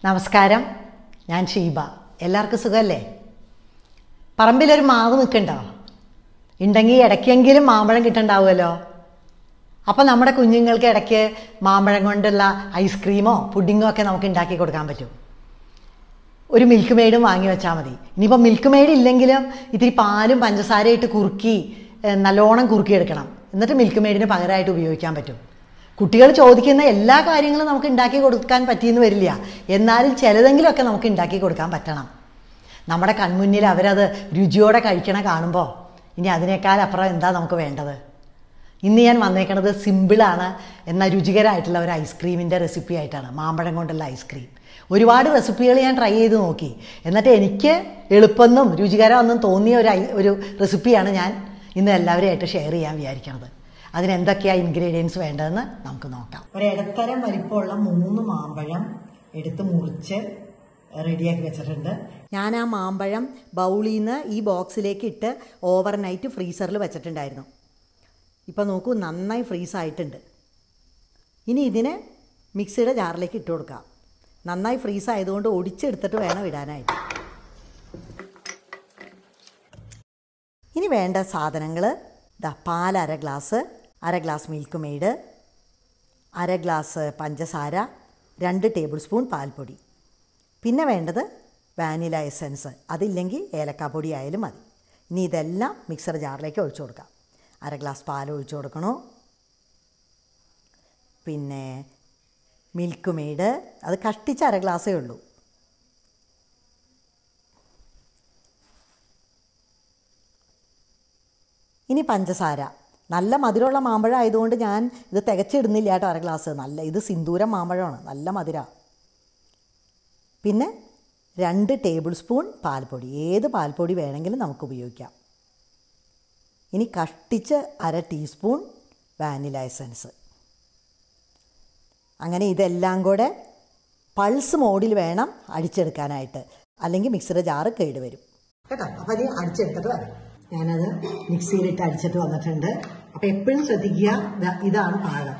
നമസ്കാരം ഞാൻ ഷീബ എല്ലാവർക്കും സുഖമല്ലേ പറമ്പിലൊരു മാവ് നിൽക്കണ്ടോ ഉണ്ടെങ്കിൽ ഇടയ്ക്കെങ്കിലും മാമ്പഴം കിട്ടണ്ടാവുമല്ലോ അപ്പോൾ നമ്മുടെ കുഞ്ഞുങ്ങൾക്ക് ഇടയ്ക്ക് മാമ്പഴം കൊണ്ടുള്ള ഐസ്ക്രീമോ പുഡിങ്ങോ ഒക്കെ നമുക്ക് ഉണ്ടാക്കി കൊടുക്കാൻ പറ്റും ഒരു മിൽക്ക് മെയ്ഡും വാങ്ങി വെച്ചാൽ മതി ഇനിയിപ്പോൾ മിൽക്ക് മെയ്ഡ് ഇല്ലെങ്കിലും ഇത്തിരി പാലും പഞ്ചസാരയിട്ട് കുറുക്കി ഏഹ്, നല്ലോണം കുറുക്കിയെടുക്കണം എന്നിട്ട് മിൽക്ക് മെയ്ഡിന് പകരമായിട്ട് ഉപയോഗിക്കാൻ പറ്റും കുട്ടികൾ ചോദിക്കുന്ന എല്ലാ കാര്യങ്ങളും നമുക്ക് ഉണ്ടാക്കി കൊടുക്കാൻ പറ്റിയെന്ന് വരില്ല എന്നാലും ചിലതെങ്കിലുമൊക്കെ നമുക്ക് ഉണ്ടാക്കി കൊടുക്കാൻ പറ്റണം നമ്മുടെ കൺമുന്നിൽ അവരത് രുചിയോടെ കഴിക്കണ കാണുമ്പോൾ ഇനി അതിനേക്കാൾ അപ്പുറം എന്താ നമുക്ക് വേണ്ടത് ഇന്ന് ഞാൻ വന്നേക്കണത് സിമ്പിളാണ് എന്നാൽ രുചികരമായിട്ടുള്ള ഒരു ഐസ്ക്രീമിൻ്റെ റെസിപ്പി ആയിട്ടാണ് മാമ്പഴം കൊണ്ടുള്ള ഐസ്ക്രീം ഒരുപാട് റെസിപ്പികൾ ഞാൻ ട്രൈ ചെയ്ത് നോക്കി എന്നിട്ട് എനിക്ക് എളുപ്പമെന്നും രുചികരമെന്നും തോന്നിയ ഒരു ഐ- ഒരു റെസിപ്പിയാണ് ഞാൻ ഇന്ന് എല്ലാവരുമായിട്ട് ഷെയർ ചെയ്യാൻ വിചാരിക്കുന്നത് അതിന് എന്തൊക്കെയാണ് ഇൻഗ്രീഡിയൻസ് വേണ്ടതെന്ന് നമുക്ക് നോക്കാം ഒരു ഇടത്തരം വലിപ്പമുള്ള മൂന്ന് മാമ്പഴം എടുത്ത് മുറിച്ച് റെഡിയാക്കി വെച്ചിട്ടുണ്ട് ഞാൻ ആ മാമ്പഴം ബൗളിൽ നിന്ന് ഈ ബോക്സിലേക്ക് ഇട്ട് ഓവർനൈറ്റ് ഫ്രീസറിൽ വെച്ചിട്ടുണ്ടായിരുന്നു ഇപ്പോൾ നോക്കൂ നന്നായി ഫ്രീസ് ആയിട്ടുണ്ട് ഇനി ഇതിനെ മിക്സിയുടെ ജാറിലേക്ക് ഇട്ട് കൊടുക്കാം നന്നായി ഫ്രീസ് ആയതുകൊണ്ട് ഒടിച്ചെടുത്തിട്ട് വേണം ഇടാനായിട്ട് ഇനി വേണ്ട സാധനങ്ങൾ ഇതാ പാൽ അര ഗ്ലാസ് അര ഗ്ലാസ് മിൽക്ക് മെയ്ഡ് അര ഗ്ലാസ് പഞ്ചസാര രണ്ട് ടേബിൾ സ്പൂൺ പാൽപ്പൊടി പിന്നെ വേണ്ടത് വാനില എസൻസ് അതില്ലെങ്കിൽ ഏലക്കാപ്പൊടി ആയാലും മതി ഇനി ഇതെല്ലാം മിക്സർ ജാറിലേക്ക് ഒഴിച്ചു കൊടുക്കാം അര ഗ്ലാസ് പാൽ ഒഴിച്ചു കൊടുക്കണു പിന്നെ മിൽക്ക് മെയ്ഡ് അത് കഷ്ടിച്ച് അര ഗ്ലാസ്സേ ഉള്ളൂ ഇനി പഞ്ചസാര നല്ല മധുരമുള്ള മാമ്പഴം ആയതുകൊണ്ട് ഞാൻ ഇത് തികച്ചിടുന്നില്ല കേട്ടോ അര ഗ്ലാസ് നല്ല ഇത് സിന്ദൂരം മാമ്പഴമാണ് നല്ല മധുര പിന്നെ രണ്ട് ടേബിൾ സ്പൂൺ പാൽപ്പൊടി ഏത് പാൽപ്പൊടി വേണമെങ്കിലും നമുക്ക് ഉപയോഗിക്കാം ഇനി കഷ്ടിച്ച് അര ടീസ്പൂൺ വാനില എസൻസ് അങ്ങനെ ഇതെല്ലാം കൂടെ പൾസ് മോഡിൽ വേണം അടിച്ചെടുക്കാനായിട്ട് അല്ലെങ്കിൽ മിക്സിയുടെ ജാറ് കേടുവരും കേട്ടോ അപ്പോൾ അത് അടിച്ചെടുത്തിട്ട് വരാം ഞാനത് മിക്സിയിലിട്ട് അടിച്ചിട്ട് വന്നിട്ടുണ്ട് അപ്പോൾ എപ്പോഴും ശ്രദ്ധിക്കുക ദാ ഇതാണ് പാകം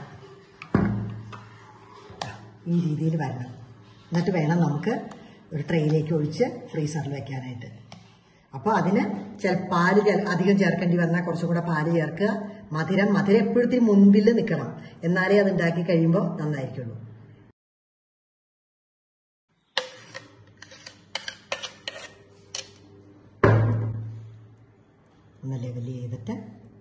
ഈ രീതിയിൽ വരണം എന്നിട്ട് വേണം നമുക്ക് ഒരു ട്രെയിലേക്ക് ഒഴിച്ച് ഫ്രീസറിൽ വെക്കാനായിട്ട് അപ്പോൾ അതിന് ചില പാല് ചെ- അധികം ചേർക്കേണ്ടി വന്നാൽ കുറച്ചും കൂടെ പാല് ചേർക്കുക മധുരം മധുരം എപ്പോഴത്തേക്കും മുൻപിൽ നിൽക്കണം എന്നാലേ അത് ഉണ്ടാക്കി കഴിയുമ്പോൾ നന്നായിരിക്കുള്ളൂ ഒന്ന് ലെവൽ ചെയ്തിട്ട്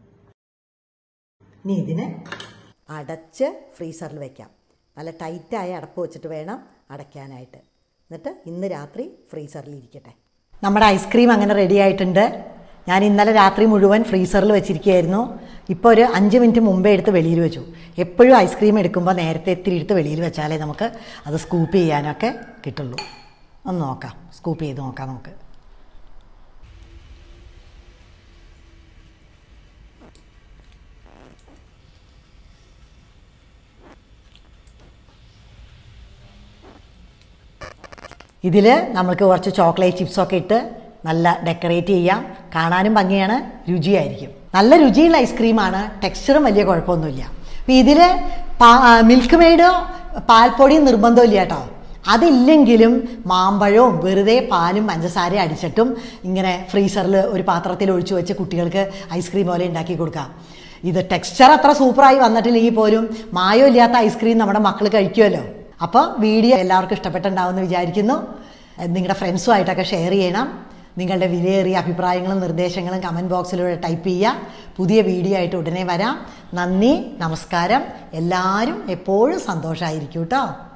ഇനി ഇതിനെ അടച്ച് ഫ്രീസറിൽ വെക്കാം നല്ല ടൈറ്റായ അടപ്പ് വെച്ചിട്ട് വേണം അടയ്ക്കാനായിട്ട് എന്നിട്ട് ഇന്ന് രാത്രി ഫ്രീസറിൽ ഇരിക്കട്ടെ നമ്മുടെ ഐസ്ക്രീം അങ്ങനെ റെഡി ആയിട്ടുണ്ട് ഞാൻ ഇന്നലെ രാത്രി മുഴുവൻ ഫ്രീസറിൽ വെച്ചിരിക്കുകയായിരുന്നു ഇപ്പോൾ ഒരു അഞ്ച് മിനിറ്റ് മുമ്പേ എടുത്ത് വെളിയിൽ വെച്ചു എപ്പോഴും ഐസ്ക്രീം എടുക്കുമ്പോൾ നേരത്തെ ഇത്തിരി എടുത്ത് വെളിയിൽ വെച്ചാലേ നമുക്ക് അത് സ്കൂപ്പ് ചെയ്യാനൊക്കെ കിട്ടുള്ളൂ ഒന്ന് നോക്കാം സ്കൂപ്പ് ചെയ്ത് നോക്കാം നമുക്ക് ഇതിൽ നമുക്ക് കുറച്ച് ചോക്ലേറ്റ് ചിപ്സൊക്കെ ഇട്ട് നല്ല ഡെക്കറേറ്റ് ചെയ്യാം കാണാനും ഭംഗിയാണ് രുചിയായിരിക്കും നല്ല രുചിയുള്ള ഐസ്ക്രീമാണ് ടെക്സ്ചറും വലിയ കുഴപ്പമൊന്നുമില്ല അപ്പം ഇതിൽ മിൽക്ക് മെയ്ഡോ പാൽപ്പൊടിയും നിർബന്ധമില്ല കേട്ടോ അതില്ലെങ്കിലും മാമ്പഴവും വെറുതെ പാലും പഞ്ചസാരയും അടിച്ചിട്ടും ഇങ്ങനെ ഫ്രീസറിൽ ഒരു പാത്രത്തിൽ ഒഴിച്ചു വെച്ച് കുട്ടികൾക്ക് ഐസ്ക്രീം പോലെ ഉണ്ടാക്കി കൊടുക്കാം ഇത് ടെക്സ്ചർ അത്ര സൂപ്പറായി വന്നിട്ടില്ലെങ്കിൽ പോലും മായം ഇല്ലാത്ത ഐസ്ക്രീം നമ്മുടെ മക്കൾ കഴിക്കുമല്ലോ അപ്പോൾ വീഡിയോ എല്ലാവർക്കും ഇഷ്ടപ്പെട്ടുണ്ടാവുമെന്ന് വിചാരിക്കുന്നു നിങ്ങളുടെ ഫ്രണ്ട്സുമായിട്ടൊക്കെ ഷെയർ ചെയ്യണം നിങ്ങളുടെ വിലയേറിയ അഭിപ്രായങ്ങളും നിർദ്ദേശങ്ങളും കമൻറ്റ് ബോക്സിലൂടെ ടൈപ്പ് ചെയ്യുക പുതിയ വീഡിയോ ആയിട്ട് ഉടനെ വരാം നന്ദി നമസ്കാരം എല്ലാവരും എപ്പോഴും സന്തോഷമായിരിക്കും കേട്ടോ